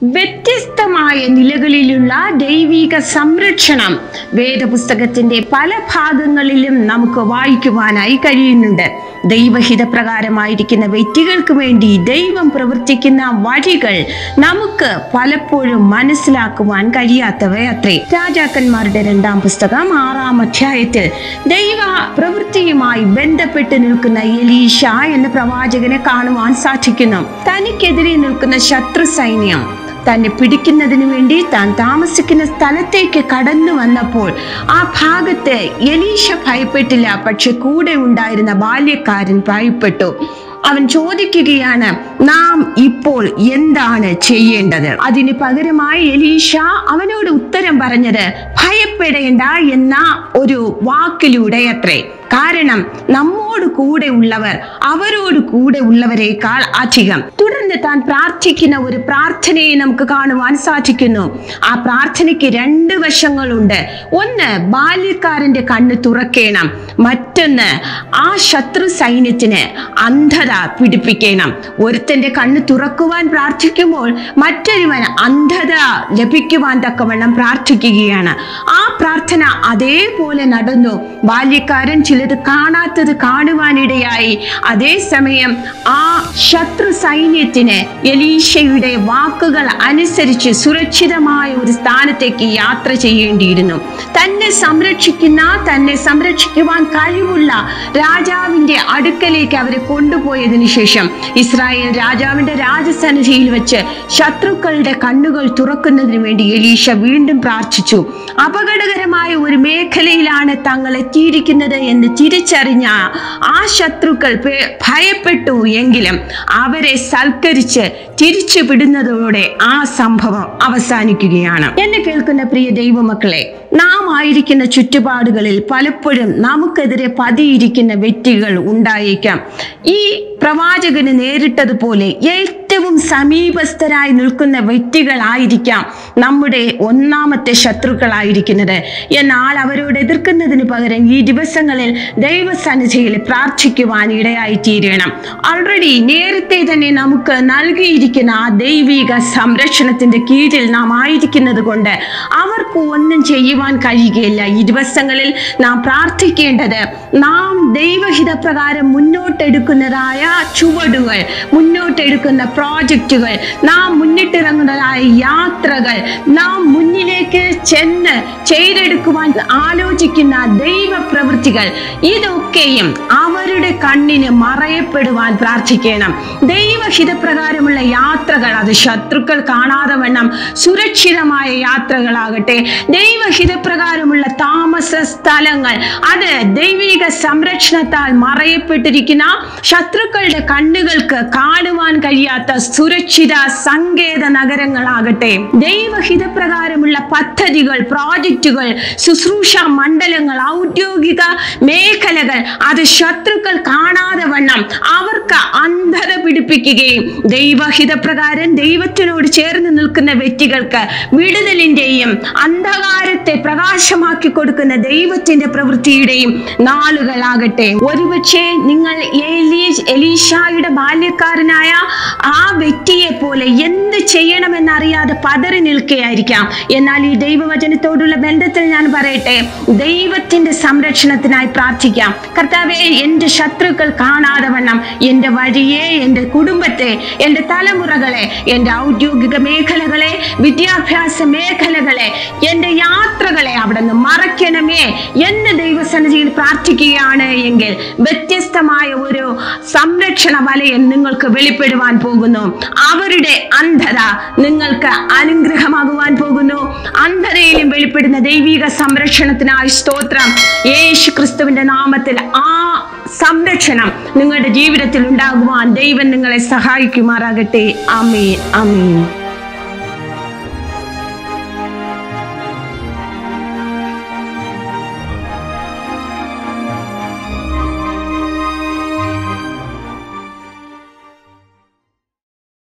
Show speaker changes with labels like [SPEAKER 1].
[SPEAKER 1] വ്യത്യസ്തമായ നിലകളിലുള്ള ദൈവിക സംരക്ഷണം വേദപുസ്തകത്തിന്റെ പല ഭാഗങ്ങളിലും നമുക്ക് വായിക്കുവാനായി കഴിയുന്നുണ്ട് ദൈവഹിതപ്രകാരമായിരിക്കുന്ന വ്യക്തികൾക്ക് വേണ്ടി ദൈവം പ്രവർത്തിക്കുന്ന വഴികൾ നമുക്ക് പലപ്പോഴും മനസ്സിലാക്കുവാൻ കഴിയാത്തവ അത്രേ രാജാക്കന്മാരുടെ രണ്ടാം പുസ്തകം ആറാം അധ്യായത്തിൽ ദൈവ പ്രവൃത്തിയുമായി ബന്ധപ്പെട്ട് നിൽക്കുന്ന എലീഷ എന്ന പ്രവാചകനെ കാണുവാൻ സാധിക്കുന്നു തനിക്കെതിരെ നിൽക്കുന്ന ശത്രു സൈന്യം തന്നെ പിടിക്കുന്നതിന് വേണ്ടി താൻ താമസിക്കുന്ന സ്ഥലത്തേക്ക് കടന്നു വന്നപ്പോൾ ആ ഭാഗത്ത് എലീഷ ഭയപ്പെട്ടില്ല പക്ഷെ കൂടെ ഉണ്ടായിരുന്ന ബാല്യക്കാരൻ ഭയപ്പെട്ടു അവൻ ചോദിക്കുകയാണ് നാം ഇപ്പോൾ എന്താണ് ചെയ്യേണ്ടത് അതിന് പകരമായി എലീഷ അവനോട് ഉത്തരം പറഞ്ഞത് ഭയപ്പെടേണ്ട എന്ന ഒരു വാക്കിലൂടെ അത്രേ കാരണം നമ്മോട് കൂടെ ഉള്ളവർ അവരോട് കൂടെ ഉള്ളവരെക്കാൾ അധികം തുടർന്ന് താൻ പ്രാർത്ഥിക്കുന്ന ഒരു പ്രാർത്ഥനയെ നമുക്ക് കാണുവാൻ സാധിക്കുന്നു ആ പ്രാർത്ഥനയ്ക്ക് രണ്ട് വശങ്ങളുണ്ട് ഒന്ന് ബാല്യക്കാരന്റെ കണ്ണ് തുറക്കേണം മറ്റൊന്ന് ആ ശത്രു സൈന്യത്തിന് അന്ധത പിടിപ്പിക്കണം ഒരുത്തന്റെ കണ്ണ് തുറക്കുവാൻ പ്രാർത്ഥിക്കുമ്പോൾ മറ്റൊരുവൻ അന്ധത ലഭിക്കുവാൻ തക്കവണ്ണം പ്രാർത്ഥിക്കുകയാണ് ആ പ്രാർത്ഥന അതേപോലെ നടന്നു ബാല്യക്കാരൻ ചിലത് കാണാത്തത് കാണുവാനിടയായി അതേസമയം ആ ശത്രു സൈന്യത്തിന് എലീശയുടെ വാക്കുകൾ അനുസരിച്ച് സുരക്ഷിതമായ ഒരു സ്ഥാനത്തേക്ക് യാത്ര ചെയ്യേണ്ടിയിരുന്നു തന്നെ സംരക്ഷിക്കുന്ന തന്നെ സംരക്ഷിക്കുവാൻ കഴിവുള്ള രാജാവിന്റെ അടുക്കലേക്ക് അവരെ കൊണ്ടുപോയതിനു ശേഷം ഇസ്രായേൽ രാജാവിന്റെ രാജസന്നിധിയിൽ വെച്ച് ശത്രുക്കളുടെ കണ്ണുകൾ തുറക്കുന്നതിന് വേണ്ടി എലീഷ വീണ്ടും പ്രാർത്ഥിച്ചു അപകടകരമായ ഒരു മേഖലയിലാണ് തങ്ങൾ എത്തിയിരിക്കുന്നത് എന്ന് തിരിച്ചറിഞ്ഞ ആ ശത്രുക്കൾ പേ- ഭയപ്പെട്ടു എങ്കിലും അവരെ സൽക്കരിച്ച് തിരിച്ചു വിടുന്നതോടെ ആ സംഭവം അവസാനിക്കുകയാണ് എന്നെ കേൾക്കുന്ന പ്രിയ ദൈവമക്കളെ നാം ആയിരിക്കുന്ന ചുറ്റുപാടുകളിൽ പലപ്പോഴും നമുക്കെതിരെ പതിയിരിക്കുന്ന വ്യക്തികൾ ഉണ്ടായേക്കാം ഈ പ്രവാചകന് നേരിട്ടതുപോലെ ഏറ്റവും സമീപസ്ഥരായി നിൽക്കുന്ന വ്യക്തികളായിരിക്കാം നമ്മുടെ ഒന്നാമത്തെ ശത്രുക്കളായിരിക്കുന്നത് എന്നാൽ അവരോട് എതിർക്കുന്നതിന് പകരം ഈ ദിവസങ്ങളിൽ ദൈവസന്നിധിയിൽ പ്രാർത്ഥിക്കുവാൻ ഇടയായി തീരണം ഓൾറെഡി നേരത്തെ തന്നെ നമുക്ക് നൽകിയിരിക്കുന്ന ആ ദൈവിക സംരക്ഷണത്തിന്റെ കീഴിൽ നാം ആയിരിക്കുന്നത് കൊണ്ട് അവർക്ക് ഒന്നും ചെയ്യുവാൻ കഴിയുകയില്ല ഈ ദിവസങ്ങളിൽ നാം പ്രാർത്ഥിക്കേണ്ടത് നാം ദൈവഹിത പ്രകാരം മുന്നോട്ടെടുക്കുന്നതായ ചുവടുകൾ മുന്നോട്ടെടുക്കുന്ന പ്രോജക്റ്റുകൾ നാം മുന്നിട്ടിറങ്ങുന്നതായ യാത്രകൾ നാം മുന്നിലേക്ക് ചെന്ന് ചെയ്തെടുക്കുവാൻ ആലോചിക്കുന്ന ദൈവ പ്രവൃത്തികൾ ഇതൊക്കെയും അവരുടെ കണ്ണിന് മറയപ്പെടുവാൻ പ്രാർത്ഥിക്കണം ദൈവഹിതപ്രകാരമുള്ള യാത്രകൾ അത് ശത്രുക്കൾ കാണാതെ വണ്ണം സുരക്ഷിതമായ യാത്രകളാകട്ടെ ദൈവഹിതപ്രകാരമുള്ള താമസ സ്ഥലങ്ങൾ അത് ദൈവിക സംരക്ഷണത്താൽ മറയപ്പെട്ടിരിക്കുന്ന ശത്രുക്കളുടെ കണ്ണുകൾക്ക് കാണുവാൻ കഴിയാത്ത സുരക്ഷിത സങ്കേത നഗരങ്ങളാകട്ടെ ദൈവഹിതപ്രകാരമുള്ള പദ്ധതികൾ പ്രോജക്റ്റുകൾ ശുശ്രൂഷ മണ്ഡലങ്ങൾ ഔദ്യോഗിക മേഖലകൾ അത് ശത്രുക്കൾ കാണാതെ വണ്ണം അവർക്ക് അന്ധത പിടിപ്പിക്കുകയും ദൈവഹിതപ്രകാരം ദൈവത്തിനോട് ചേർന്ന് നിൽക്കുന്ന വ്യക്തികൾക്ക് വിടുതലിന്റെയും അന്ധകാരത്തെ പ്രകാശമാക്കി കൊടുക്കുന്ന ദൈവത്തിന്റെ പ്രവൃത്തിയുടെയും നാളുകളാകട്ടെ ഒരുപക്ഷെ നിങ്ങൾ എലീ- എലീശായുടെ ബാല്യക്കാരനായ ആ വ്യക്തിയെ പോലെ എന്ത് ചെയ്യണമെന്നറിയാതെ പതറി നിൽക്കുകയായിരിക്കാം എന്നാൽ ഈ ദൈവവചനത്തോടുള്ള ബന്ധത്തിൽ ഞാൻ പറയട്ടെ ദൈവത്തിന്റെ സംരക്ഷണത്തിനായി പ്രാർത്ഥിക്കാം കർത്താവെ എൻ്റെ ശത്രുക്കൾ കാണാതെ വണ്ണം എൻ്റെ വഴിയെ എൻ്റെ കുടുംബത്തെ എൻ്റെ തലമുറകളെ എൻ്റെ ഔദ്യോഗിക മേഖലകളെ വിദ്യാഭ്യാസ മേഖലകളെ എൻ്റെ യാത്രകളെ അവിടെ നിന്ന് മറയ്ക്കണമേ എന്ന് ദൈവസന്നിധിയിൽ പ്രാർത്ഥിക്കുകയാണ് എങ്കിൽ വ്യത്യസ്തമായ ഒരു സംരക്ഷണ വലയം നിങ്ങൾക്ക് വെളിപ്പെടുവാൻ പോകുന്നു അവരുടെ അന്ധത നിങ്ങൾക്ക് അനുഗ്രഹമാകുവാൻ പോകുന്നു അന്ധതയിലും വെളിപ്പെടുന്ന ദൈവിക സംരക്ഷണത്തിനായി സ്തോത്രം യേശു ക്രിസ്തുവിന്റെ നാമത്തിൽ ആ സംരക്ഷണം നിങ്ങളുടെ ജീവിതത്തിൽ ഉണ്ടാകുവാൻ ദൈവം നിങ്ങളെ സഹായിക്കുമാറാകട്ടെ അമീൻ അമീൻ